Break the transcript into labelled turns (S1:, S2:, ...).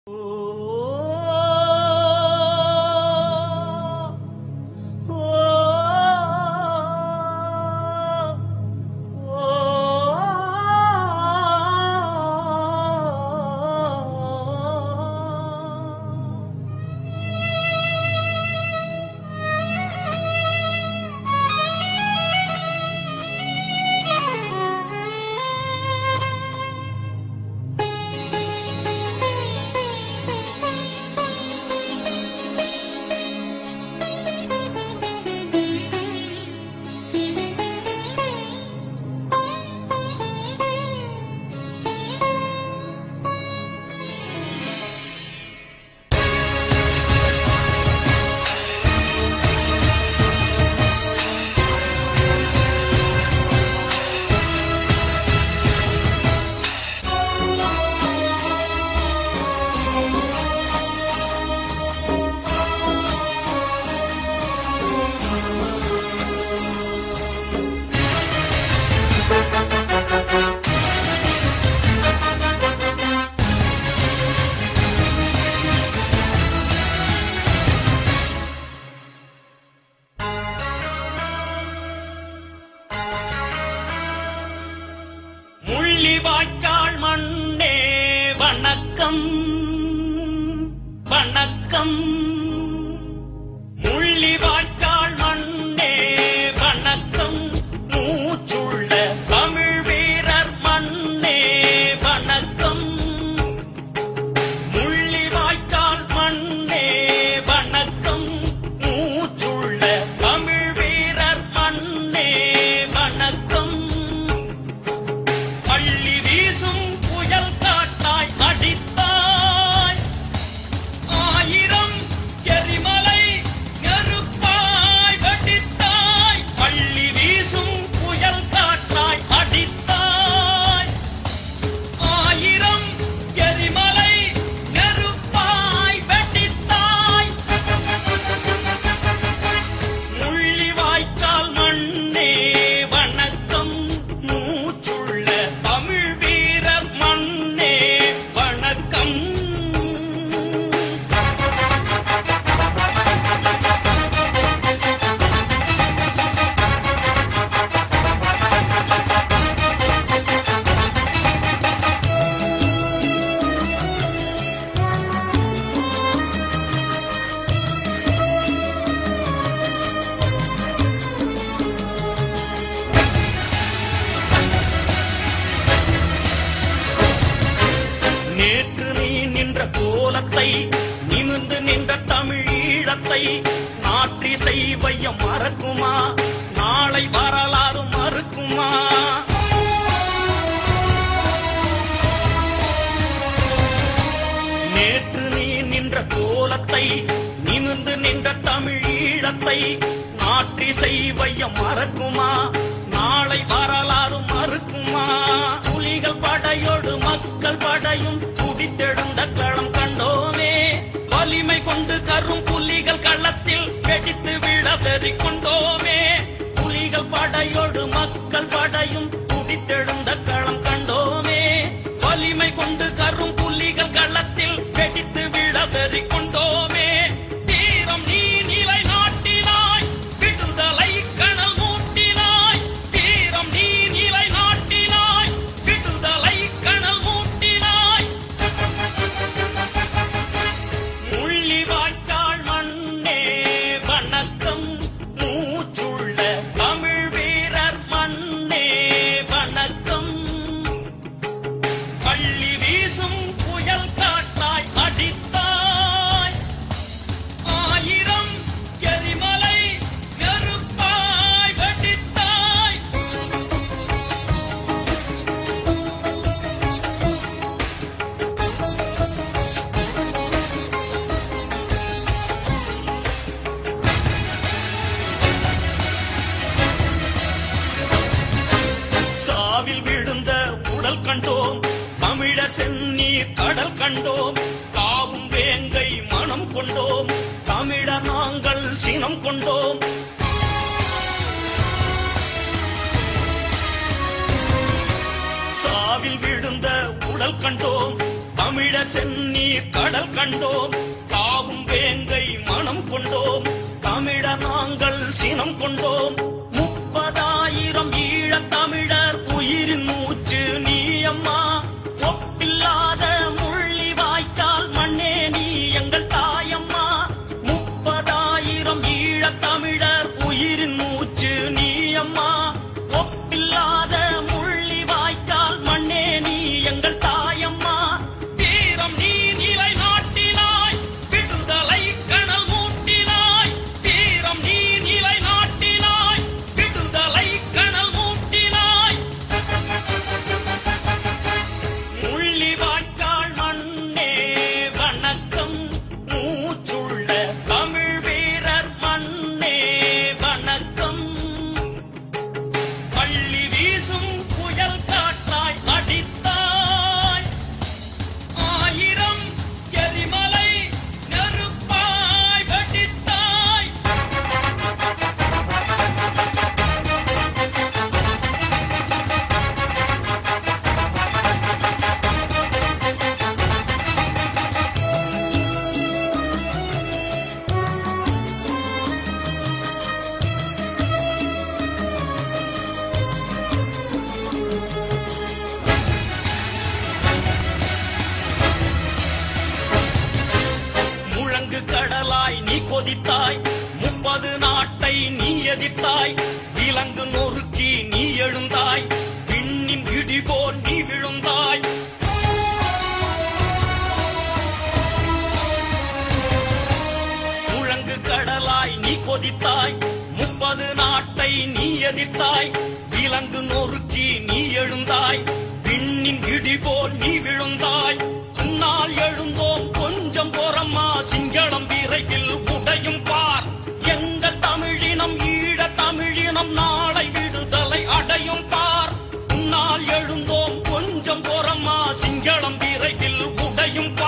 S1: முள்ளிவாய்க்கால் மண்ணே வணக்கம் வணக்கம் முள்ளிவாய்க்கால் மண்ணே வணக்கம் மூச்சுள்ள தமிழ் வீரர் மண்ணே வணக்கம் முள்ளிவாய்க்கால் மண்ணே வணக்கம் மூச்சுள்ள தமிழ் வீரர் மண்ணே வணக்கம் பள்ளி வீசும் புயல் காட்டாய் அடித்தாய் ஆயிரம் எரிமலை நெருப்பாய் வெடித்தாய் பள்ளி வீசும் புயல் காட்டாய் அடித்தாய் ஆயிரம் எரிமலை நெருப்பாய் வெடித்தாய் முள்ளிவாய்க்கால் மண்ணே வணக்கம் மூச்சுள்ள தமிழ் வீரர் மண்ணே வணக்கம் நேற்று நீ நின்ற கோலத்தை நிமிர்ந்து நின்ற தமிழ் ஈழத்தை நாற்றிசை வையம் மறக்குமா நாளை வரலாறு மறுக்குமா நேற்று நீ நின்ற கோலத்தை நிமிர்ந்து நின்ற தமிழ் ஈழத்தை நாற்றிசை வையம் மறக்குமா நாளை வரலாறு மறுக்குமா புலிகள் படையோடு மக்கள் படையும் குடித்தெழுந்த களம் கண்டோமே வலிமை கொண்டு கரும் புலிகள் களத்தில் வெடித்து விழ வெறி கொண்டோமே புலிகள் படையோடு மக்கள் படையும் குடித்தெழுந்த களம் கண்டோமே வலிமை கொண்டு கரும் புலிகள் களத்தில் வெடித்து விழ வெறி கொண்டோமே தீரம் நீ நிலை நாட்டினாய் விடுதலை கணல் மூட்டினாய் தீரம் நீ நிலை நாட்டினாய் விடுதலை கணல் மூட்டினாய் முள்ளிவாய்க்கால் மண்ணே வணக்கம் மூச்சுள்ள தமிழ் வீரர் மண்ணே வணக்கம் பள்ளி வீசும் புயல் காட்டாய் அடித்தாய் ஆயிரம் எரிமலை நெருப்பாய் வெடித்தாய் சாவில் விழுந்த உடல் கண்டோம் தமிழர் செந்நீர் கடல் கண்டோம் தாவும் வேங்கை மனம் கொண்டோம் தமிழர் நாங்கள் சினம் கொண்டோம் சாவில் விழுந்த உடல் கண்டோம் தமிழர் செந்நீர் கடல் கண்டோம் தாவும் வேங்கை மனம் கொண்டோம் தமிழர் நாங்கள் சினம் கொண்டோம் முப்பதாயிரம் ஈழத் தமிழர் உயிரின் மூச்சு நீ அம்மா ஒப்பில்லாத முள்ளி வாய்க்கால் மண்ணே நீ எங்கள் தாயம்மா முப்பதாயிரம் ஈழத் தமிழர் உயிரின் மூச்சு நீ அம்மா ஒப்பில்லாத முள்ளி வாய்க்கால் மண்ணே நீ எங்கள் தாயம்மா வீரம் நீ நிலை நாட்டினாய் விடுதலை கணல் மூட்டினாய் வீரம் நீ நிலை நாட்டினாய் விடுதலை கணல் மூட்டினாய் முள்ளி வாய்க்கால் மண்ணே வணக்கம் மூச்சுள்ள தமிழ் வீரர் மண்ணே வணக்கம் பள்ளி வீசும் புயல் காற்றாய் அடித்தாய் ஆயிரம் எரிமலை நெருப்பாய் வெடித்தாய் முழங்கு கடலாய் நீ கொதித்தாய் முப்பது நாட்டை நீ எதிர்த்தாய் விலங்கு நொறுக்கி நீ எழுந்தாய் விண்ணின் இடி போல் நீ விழுந்தாய் முழங்கு கடலாய் நீ கொதித்தாய் முப்பது நாட்டை நீ எதிர்த்தாய் விலங்கு நொறுக்கி நீ எழுந்தாய் விண்ணின் இடி போல் நீ விழுந்தாய் உன்னால் எழுந்தோம் கொஞ்சம் போறம்மா சிங்களம் விரைவில் உடையும் பார் எங்கள் தமிழினம் ஈழ தமிழினம் நாளை விடுதலை அடையும் பார் உன்னால் எழுந்தோம் கொஞ்சம் போறம்மா சிங்களம் விரைவில் உடையும்